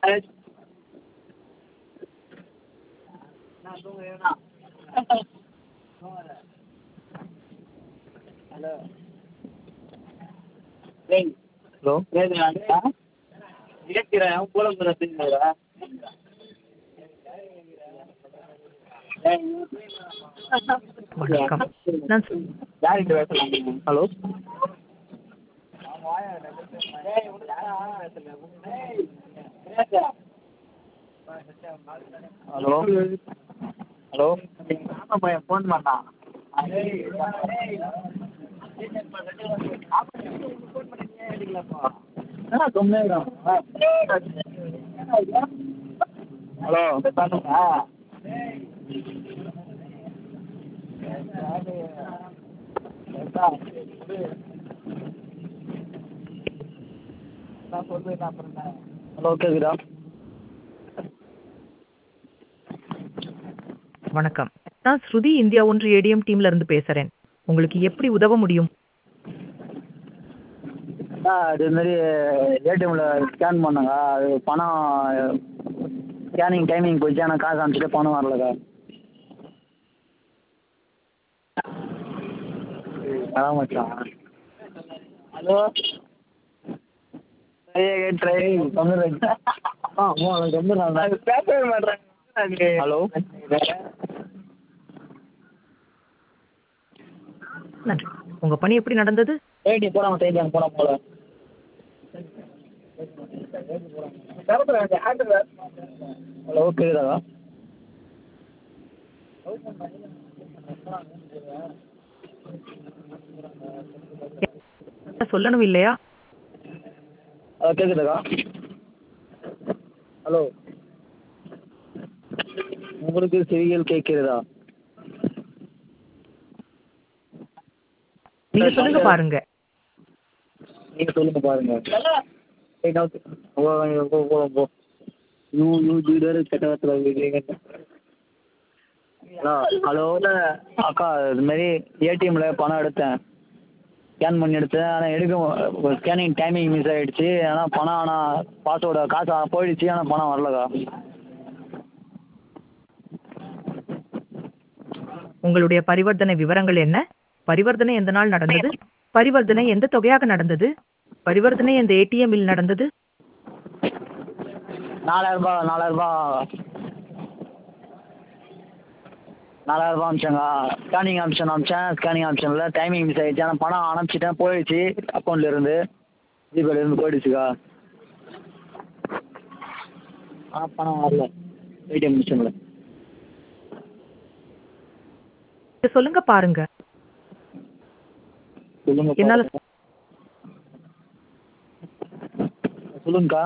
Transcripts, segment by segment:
Hello வணக்கம் நான் சு- ஹலோ ஹலோ ஹலோ பையன் ஃபோன் பண்ணான் ஹலோ பண்ணுங்க ஹலோ கேக்குதா வணக்கம் நான் ஸ்ருதி இந்தியா ஒன்று ஏடிஎம் டீம்ல இருந்து பேசுறேன் உங்களுக்கு எப்படி உதவ முடியும் ஆ இது மாதிரி ஏடிஎம்மில் ஸ்கேன் பண்ணேங்க அது பணம் ஸ்கேனிங் டைமிங் போயிடுச்சு ஆனால் காசு அனுப்பிச்சிட்டு பணம் வரலக்கா அதான் மச்சான் ஹலோ ட்ரை தொண்ணூறு ஆ மூணு தொண்ணூறு பேசவே மாட்டேன் ஹலோ நன்றி உங்க பணி எப்படி நடந்தது ஏடி போடாம தேடி போட போல ஹலோ கேக்குதா சொல்லணும் இல்லையா ஹலோ கேக்குதாக்கா ஹலோ உங்களுக்கு செவிகள் கேட்கிறதா நீங்க சொல்லுங்க பாருங்க நீங்க சொல்லுங்க பாருங்க ஏய், நான் வந்து- போ, போ, போ, போ. யூ யூ ஜீரோ கெட்ட ஹலோ அக்கா இது மாதிரி ஏடிஎம்மில் பணம் எடுத்தேன் ஸ்கேன் பண்ணி எடுத்தேன் ஆனால் எடுக்க ஸ்கேனிங் டைமிங் மிஸ் ஆகிடுச்சு ஆனால் பணம் ஆனால் பாஸ்வேர்டு காசு போயிடுச்சு ஆனால் பணம் வரலக்கா உங்களுடைய பரிவர்த்தனை விவரங்கள் என்ன பரிவர்த்தனை எந்த நாள் நடந்தது பரிவர்த்தனை எந்த தொகையாக நடந்தது பரிவர்த்தனை எந்த ஏடிஎம்மில் நடந்தது நாலாயிரரூபா நாலாயிரரூபா நாலாயிரரூபா அமிச்சேங்க ஸ்கேனிங் ஆப்ஷன் அமிச்சேன் ஸ்கேனிங் ஆப்ஷனில் டைமிங் மிஸ் ஆகிடுச்சு ஆனால் பணம் அனுப்பிச்சிட்டேன் போயிடுச்சு அக்கௌண்ட்ல இருந்து ஜிபேல இருந்து போயிடுச்சுக்கா ஆனால் பணம் வரல ஏடிஎம் மிஷினில் இத சொல்லுங்க பாருங்க சொல்லுங்க என்னால சொல்லுங்கக்கா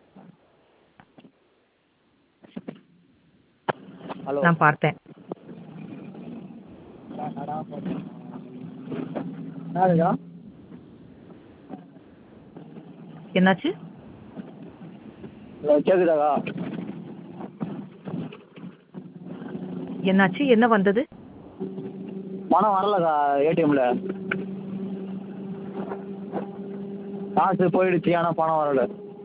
ஹலோ நான் பார்த்தேன் என்னதுக்கா என்னாச்சு ஹலோ கேட்குதாக்கா என்னாச்சு என்ன வந்தது பணம் வரலக்கா ஏடிஎம்ல காசு போயிடுச்சு ஆனால் பணம் வரல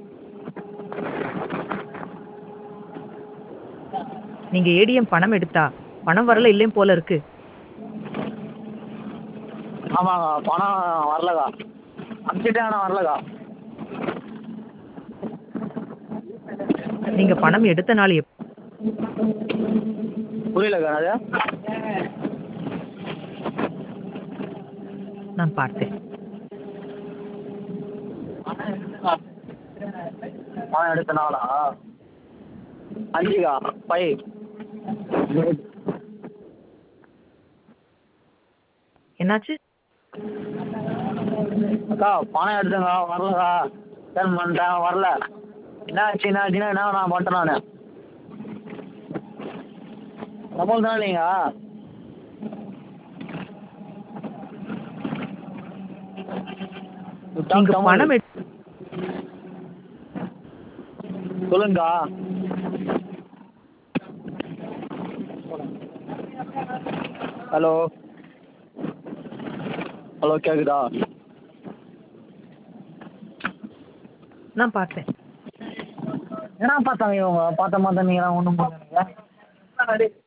நீங்க ஏடிஎம் பணம் எடுத்தா பணம் வரல இல்லையும் போல இருக்கு ஆமாங்க பணம் வரலக்கா அனுப்பிச்சிட்டேன் ஆனால் வரலக்கா நீங்க பணம் எடுத்த நாள் எப் புரியலக்கா அது நான் பார்த்தேன் பணம் எடுத்த நாளா அஞ்சுக்கா ஃபைவ் என்னாச்சு அக்கா பணம் எடுத்தேங்க வரலக்கா ஸ்கேன் பண்ணிட்டேன் வரல என்ன ஆச்சு என்ன ஆச்சுன்னா என்ன நான் பண்ணிட்டேன் நான் அமௌண்ட் தானே இல்லைங்க நீங்க பணம் எடு சொல்லுங்கக்கா ஹலோ ஹலோ கேக்குதா நான் பார்த்தேன் என்ன பார்த்தாங்க இவங்க பார்த்த மாதிரி நீங்களாம் ஒன்றும் பண்ணலைங்க